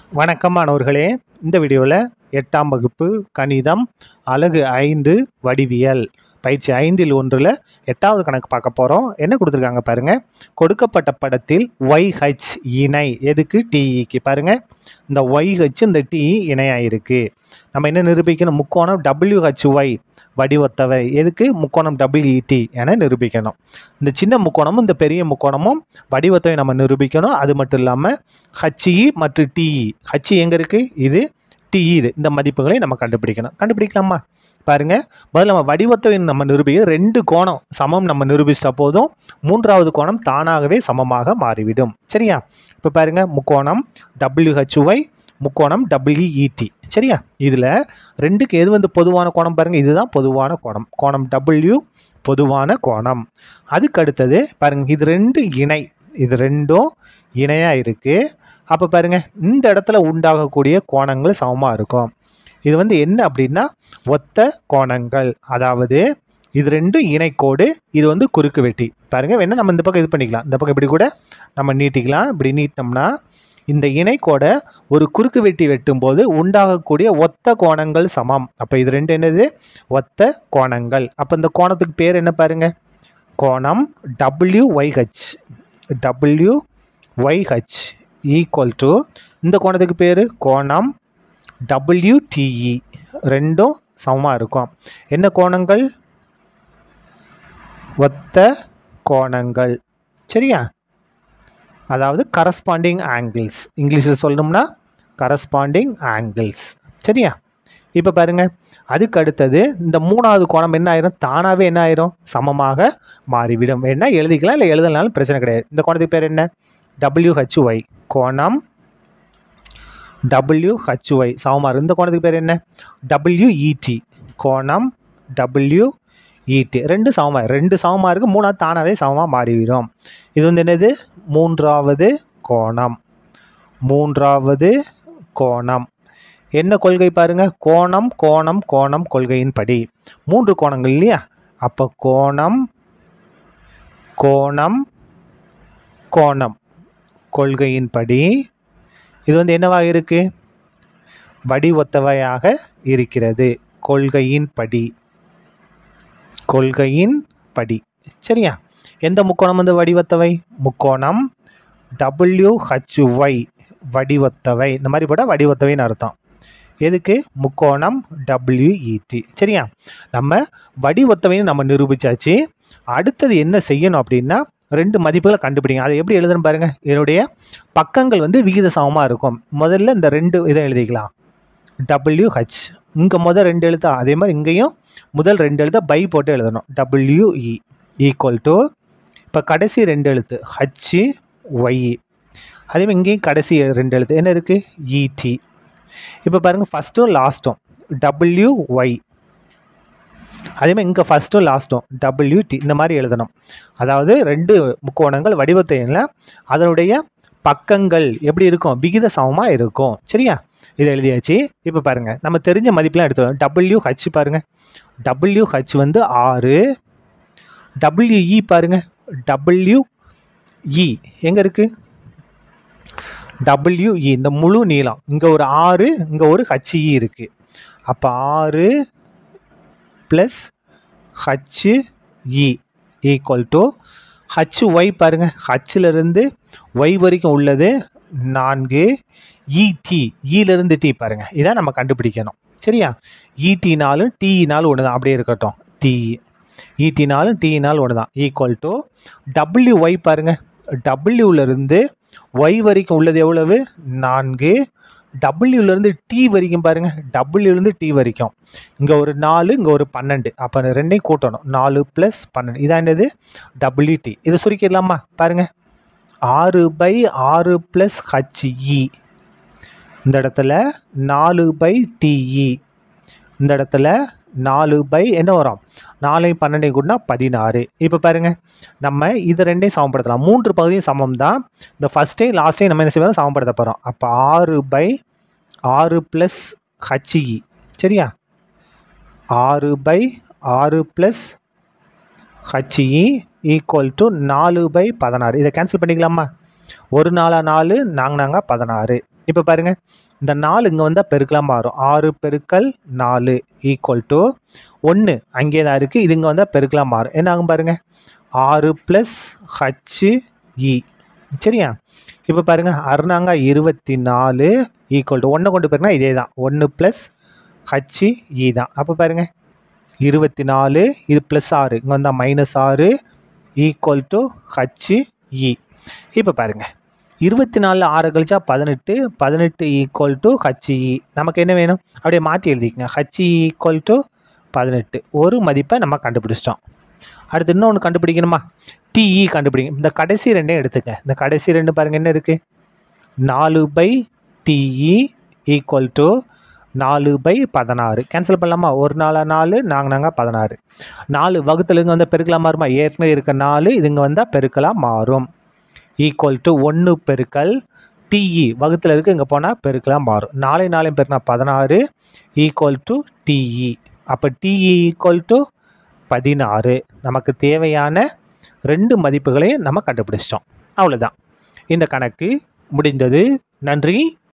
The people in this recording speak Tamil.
வணக்கம் மாணவர்களே இந்த வீடியோவில் எட்டாம் வகுப்பு கணிதம் அலகு ஐந்து வடிவியல் பயிற்சி ஐந்தில் ஒன்றில் எட்டாவது கணக்கு பார்க்க போகிறோம் என்ன கொடுத்துருக்காங்க பாருங்கள் கொடுக்கப்பட்ட படத்தில் YH இணை எதுக்கு டிஇக்கு பாருங்கள் இந்த YH இந்த டிஇ இணையாக இருக்குது நம்ம என்ன நிரூபிக்கணும் முக்கோணம் WHY வடிவத்தவை எதுக்கு முக்கோணம் WET என நிரூபிக்கணும் இந்த சின்ன முக்கோணமும் இந்த பெரிய முக்கோணமும் வடிவத்தை நம்ம நிரூபிக்கணும் அது மட்டும் இல்லாமல் ஹச்இ மற்றும் டிஇ ஹச்இ எங்கே இருக்குது இது டிஇ இது இந்த மதிப்புகளை நம்ம கண்டுபிடிக்கணும் கண்டுபிடிக்கலாமா பாருங்க முதல்ல நம்ம வடிவத்தை நம்ம நிரூபிக்க ரெண்டு கோணம் சமம் நம்ம நிரூபிச்சிட்டா போதும் மூன்றாவது கோணம் தானாகவே சமமாக மாறிவிடும் சரியா இப்போ பாருங்க முக்கோணம் WHY முக்கோணம் WET சரியா இதில் ரெண்டுக்கு எது வந்து பொதுவான கோணம் பாருங்கள் இதுதான் பொதுவான கோணம் கோணம் W பொதுவான கோணம் அதுக்கு அடுத்தது பாருங்க இது ரெண்டு இணை இது ரெண்டும் இணையாக இருக்குது அப்போ பாருங்க இந்த இடத்துல உண்டாகக்கூடிய கோணங்கள் சமமாக இருக்கும் இது வந்து என்ன அப்படின்னா ஒத்த கோணங்கள் அதாவது இது ரெண்டும் இணைக்கோடு இது வந்து குறுக்கு வெட்டி பாருங்க வேணா நம்ம இந்த பக்கம் இது பண்ணிக்கலாம் இந்த பக்கம் இப்படி கூட நம்ம நீட்டிக்கலாம் இப்படி நீட்டினோம்னா இந்த இணைக்கோடை ஒரு குறுக்கு வெட்டி வெட்டும்போது உண்டாகக்கூடிய ஒத்த கோணங்கள் சமம் அப்போ இது ரெண்டு என்னது ஒத்த கோணங்கள் அப்போ இந்த கோணத்துக்கு பேர் என்ன பாருங்க கோணம் WYH WYH ஈக்குவல் டு இந்த கோணத்துக்கு பேர் கோணம் WTE ரெண்டும் சமமாக இருக்கும் என்ன கோணங்கள் ஒத்த கோணங்கள் சரியா அதாவது கரஸ்பாண்டிங் ஆங்கிள்ஸ் இங்கிலீஷில் சொல்லணும்னா கரஸ்பாண்டிங் ஆங்கிள்ஸ் சரியா இப்போ பாருங்க அதுக்கு அடுத்தது இந்த மூணாவது கோணம் என்ன ஆயிரும் தானாகவே என்ன ஆயிரும் சமமாக மாறிவிடும் வேணா எழுதிக்கலாம் இல்லை எழுதலனாலும் பிரச்சனை கிடையாது இந்த கோணத்துக்கு பேர் என்ன WHY கோணம் WHY சமமாக இருக்கும் இந்த கோணத்துக்கு பேர் என்ன WET கோணம் WET ரெண்டு சமமாக ரெண்டு சமமாக இருக்குது மூணாவது தானாகவே சமமாக மாறிவிடும் இது வந்து என்னது மூன்றாவது கோணம் மூன்றாவது கோணம் என்ன கொள்கை பாருங்க கோணம் கோணம் கோணம் கொள்கையின்படி மூன்று கோணங்கள் இல்லையா அப்போ கோணம் கோணம் கோணம் கொள்கையின்படி இது வந்து என்னவாக இருக்கு வடிவொத்தவையாக இருக்கிறது கொள்கையின்படி கொள்கையின் படி சரியா எந்த முக்கோணம் வந்து வடிவத்தவை முக்கோணம் WHY வடிவத்தவை இந்த மாதிரி போட்டால் வடிவத்தவைன்னு அர்த்தம் எதுக்கு முக்கோணம் WET சரியா நம்ம வடிவத்தவைன்னு நம்ம நிரூபிச்சாச்சு அடுத்தது என்ன செய்யணும் அப்படின்னா ரெண்டு மதிப்புகளை கண்டுபிடிங்க அதை எப்படி எழுதுன்னு பாருங்க இதனுடைய பக்கங்கள் வந்து விகித சமமாக இருக்கும் முதல்ல இந்த ரெண்டு இதை எழுதிக்கலாம் WH இங்கே முதல் ரெண்டு எழுத்தா அதே மாதிரி இங்கேயும் முதல் ரெண்டு எழுத்தை பை போட்டு எழுதணும் WE ஈக்குவல் டு இப்போ கடைசி ரெண்டு எழுத்து ஹச் ஒய் அதே மாதிரி இங்கேயும் கடைசி ரெண்டு எழுத்து என்ன இருக்குது இடி இப்போ பாருங்கள் ஃபஸ்ட்டும் லாஸ்ட்டும் டபிள்யூ ஒய் அதே மாதிரி இங்கே ஃபஸ்ட்டும் லாஸ்ட்டும் டபிள்யூடி இந்த மாதிரி எழுதணும் அதாவது ரெண்டு முக்கோணங்கள் வடிவத்தையில் அதனுடைய பக்கங்கள் எப்படி இருக்கும் விகித சமமாக இருக்கும் சரியா இதை எழுதியாச்சு இப்போ பாருங்கள் நம்ம தெரிஞ்ச மதிப்பெலாம் எடுத்துக்கணும் டபிள்யூ ஹச் பாருங்கள் டபிள்யூ ஹச் வந்து ஆறு டபிள்யூஇ பாருங்கள் டபிள்யூ இ எங்கே இருக்குது டபிள்யூஇ இந்த முழு நீளம் இங்கே ஒரு ஆறு இங்கே ஒரு ஹச்இ இருக்குது அப்போ ஆறு plus H E equal to H Y பாருங்கள் ஹச்சிலிருந்து ஒய் வரைக்கும் உள்ளது நான்கு இடி ஈலேருந்து டி பாருங்கள் இதான் நம்ம கண்டுபிடிக்கணும் சரியா ஈடினாலும் டிஇனாலும் ஒன்று தான் அப்படியே இருக்கட்டும் டிஇ ஈட்டினாலும் டீனாலும் ஒன்று தான் ஈக்குவல் டு டபிள்யூ ஒய் பாருங்கள் டபிள்யூலேருந்து ஒய் வரைக்கும் உள்ளது எவ்வளவு நான்கு டபிள்யூலேருந்து டி வரைக்கும் பாருங்கள் டபிள்யூலேருந்து டி வரைக்கும் இங்கே ஒரு நாலு இங்கே ஒரு பன்னெண்டு அப்போ ரெண்டையும் கூட்டணும் நாலு ப்ளஸ் பன்னெண்டு இதான் என்னது டபிள்யூடி இதை சுருக்கிடலாமா பாருங்கள் ஆறு பை ஆறு ப்ளஸ் ஹச்இ இந்த இடத்துல நாலு பை டிஇ இந்த இடத்துல நாலு பை என்ன வரும் நாலையும் பன்னெண்டையும் கூட்டினா பதினாறு இப்போ பாருங்கள் நம்ம இது ரெண்டையும் சமப்படுத்தலாம் மூன்று பகுதியும் சமம் தான் இந்த ஃபஸ்ட்டையும் லாஸ்ட்டையும் நம்ம என்ன செய்வோம் சமப்படுத்த போகிறோம் அப்போ ஆறு பை ஆறு ப்ளஸ் ஹச்இ சரியா ஆறு பை ஆறு ப்ளஸ் ஹச்இ ஈக்குவல் டு நாலு பை பதினாறு இதை கேன்சல் பண்ணிக்கலாமா ஒரு நாலா நாலு நாங்க நாங்க பதினாறு இப்போ பாருங்கள் இந்த நாலு இங்கே வந்தால் பெருக்கலாக மாறும் ஆறு பெருக்கல் நாலு ஈக்குவல் டு ஒன்று அங்கே தான் இருக்குது இது இங்கே வந்தால் பெருக்கலாக மாறும் என்ன ஆகும் பாருங்கள் ஆறு ப்ளஸ் ஹச்சு இ சரியா இப்போ பாருங்கள் அறுநாங்க இருபத்தி நாலு ஈக்குவல் டு ஒன்றை கொண்டு போயிருந்தா இதே தான் ஒன்று ப்ளஸ் ஹச்சு இ தான் அப்போ பாருங்கள் இருபத்தி நாலு இது ப்ளஸ் ஆறு இங்கே வந்தால் மைனஸ் ஆறு ஈக்குவல் டு ஹச்சு இ இப்போ பாருங்கள் இருபத்தி நாலில் ஆறு கழிச்சா பதினெட்டு பதினெட்டு ஈக்குவல் டு ஹச்இ நமக்கு என்ன வேணும் அப்படியே மாற்றி எழுதிக்கங்க ஹச்இ ஈக்குவல் டு பதினெட்டு ஒரு மதிப்பை நம்ம கண்டுபிடிச்சிட்டோம் அடுத்து இன்னொன்று கண்டுபிடிக்கணுமா டிஇ கண்டுபிடிங்க இந்த கடைசி ரெண்டையும் எடுத்துக்க இந்த கடைசி ரெண்டு பாருங்கள் என்ன இருக்குது நாலு பை டிஇ ஈக்குவல் டு நாலு பை பதினாறு கேன்சல் பண்ணலாமா ஒரு நாலா நாலு நாங்கள் நாங்கள் பதினாறு நாலு வகுத்துல இங்கே வந்தால் பெருக்கலாம் மாறுமா ஏற்கனவே இருக்க நாலு இதுங்க வந்தால் பெருக்கலாம் மாறும் ஈக்குவல் டு ஒன்று பெருக்கல் டிஇ வகுத்தில் இருக்குது இங்கே போனால் பெருக்கலாம் மாறும் நாளை நாளையும் பெருக்கினா பதினாறு ஈக்குவல் டு டிஇ அப்போ டிஇ ஈக்குவல் டு பதினாறு நமக்கு தேவையான ரெண்டு மதிப்புகளையும் நம்ம கண்டுபிடிச்சிட்டோம் அவ்வளோதான் இந்த கணக்கு முடிந்தது நன்றி